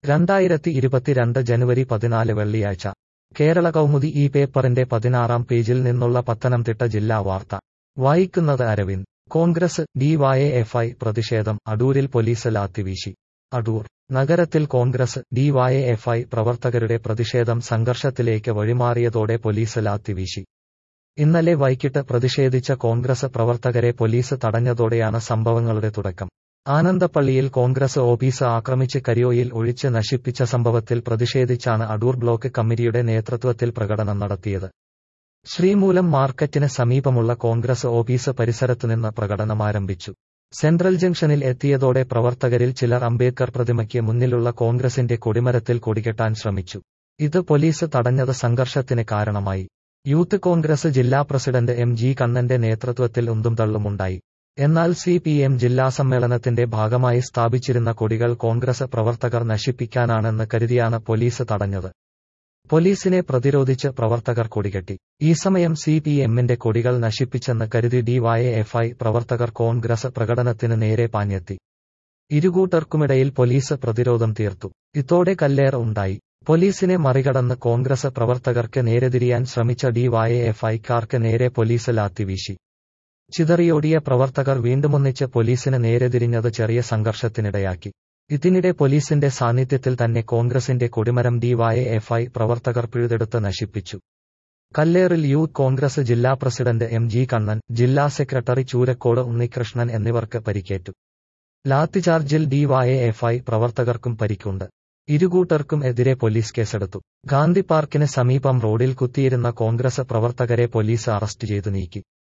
രണ്ടായിരത്തി ഇരുപത്തിരണ്ട് ജനുവരി പതിനാല് വെള്ളിയാഴ്ച കേരള കൗമുദി ഈ പേപ്പറിന്റെ പതിനാറാം പേജിൽ നിന്നുള്ള പത്തനംതിട്ട ജില്ലാ വാർത്ത വായിക്കുന്നത് അരവിന്ദ് കോൺഗ്രസ് ഡിവൈഎഫ്ഐ പ്രതിഷേധം അടൂരിൽ പോലീസ് ലാത്തിവീശി അടൂർ നഗരത്തിൽ കോൺഗ്രസ് ഡിവൈഎഫ്ഐ പ്രവർത്തകരുടെ പ്രതിഷേധം സംഘർഷത്തിലേക്ക് വഴിമാറിയതോടെ പോലീസ് ലാത്തിവീശി ഇന്നലെ വൈകിട്ട് പ്രതിഷേധിച്ച കോൺഗ്രസ് പ്രവർത്തകരെ പോലീസ് തടഞ്ഞതോടെയാണ് സംഭവങ്ങളുടെ തുടക്കം ആനന്ദപ്പള്ളിയിൽ കോൺഗ്രസ് ഓഫീസ് ആക്രമിച്ച് കരിയോയിൽ ഒഴിച്ച് നശിപ്പിച്ച സംഭവത്തിൽ പ്രതിഷേധിച്ചാണ് അടൂർ ബ്ലോക്ക് കമ്മിറ്റിയുടെ നേതൃത്വത്തിൽ പ്രകടനം നടത്തിയത് ശ്രീമൂലം മാർക്കറ്റിന് സമീപമുള്ള കോൺഗ്രസ് ഓഫീസ് പരിസരത്തുനിന്ന് പ്രകടനമാരംഭിച്ചു സെൻട്രൽ ജംഗ്ഷനിൽ എത്തിയതോടെ പ്രവർത്തകരിൽ ചിലർ അംബേദ്കർ പ്രതിമയ്ക്ക് മുന്നിലുള്ള കോൺഗ്രസിന്റെ കൊടിമരത്തിൽ കൊടികെട്ടാൻ ശ്രമിച്ചു ഇത് പോലീസ് തടഞ്ഞത് സംഘർഷത്തിന് കാരണമായി യൂത്ത് കോൺഗ്രസ് ജില്ലാ പ്രസിഡന്റ് എം ജി കണ്ണന്റെ നേതൃത്വത്തിൽ ഉന്തും തള്ളുമുണ്ടായി എന്നാൽ സി പി എം ജില്ലാ സമ്മേളനത്തിന്റെ ഭാഗമായി സ്ഥാപിച്ചിരുന്ന കൊടികൾ കോൺഗ്രസ് പ്രവർത്തകർ നശിപ്പിക്കാനാണെന്ന് കരുതിയാണ് പോലീസ് തടഞ്ഞത് പോലീസിനെ പ്രതിരോധിച്ച് പ്രവർത്തകർ കൊടികെട്ടി ഈ സമയം സി പി എമ്മിന്റെ കൊടികൾ നശിപ്പിച്ചെന്ന് കരുതി ഡിവൈഎഫ്ഐ പ്രവർത്തകർ കോൺഗ്രസ് പ്രകടനത്തിന് നേരെ പാഞ്ഞെത്തി ഇരുകൂട്ടർക്കുമിടയിൽ പോലീസ് പ്രതിരോധം തീർത്തു ഇതോടെ കല്ലേർ ഉണ്ടായി പോലീസിനെ മറികടന്ന് കോൺഗ്രസ് പ്രവർത്തകർക്ക് നേരെതിരിയാൻ ശ്രമിച്ച ഡിവൈഎഫ്ഐക്കാർക്ക് നേരെ പോലീസ് ലാത്തിവീശി ചിതറിയോടിയ പ്രവർത്തകർ വീണ്ടുമൊന്നിച്ച് പോലീസിന് നേരെതിരിഞ്ഞത് ചെറിയ സംഘർഷത്തിനിടയാക്കി ഇതിനിടെ പോലീസിന്റെ സാന്നിധ്യത്തിൽ തന്നെ കോൺഗ്രസിന്റെ കൊടിമരം ഡിവൈഎഫ്ഐ പ്രവർത്തകർ പിഴുതെടുത്ത് നശിപ്പിച്ചു കല്ലേറിൽ യൂത്ത് കോൺഗ്രസ് ജില്ലാ പ്രസിഡന്റ് എം ജി കണ്ണൻ ജില്ലാ സെക്രട്ടറി ചൂരക്കോട് ഉണ്ണികൃഷ്ണൻ എന്നിവർക്ക് പരിക്കേറ്റു ലാത്തിചാർജിൽ ഡിവൈഎഫ്ഐ പ്രവർത്തകർക്കും പരിക്കുണ്ട് ഇരുകൂട്ടർക്കും എതിരെ പോലീസ് കേസെടുത്തു ഗാന്ധി പാർക്കിന് സമീപം റോഡിൽ കുത്തിയിരുന്ന കോൺഗ്രസ് പ്രവർത്തകരെ പോലീസ് അറസ്റ്റ് ചെയ്തു നീക്കി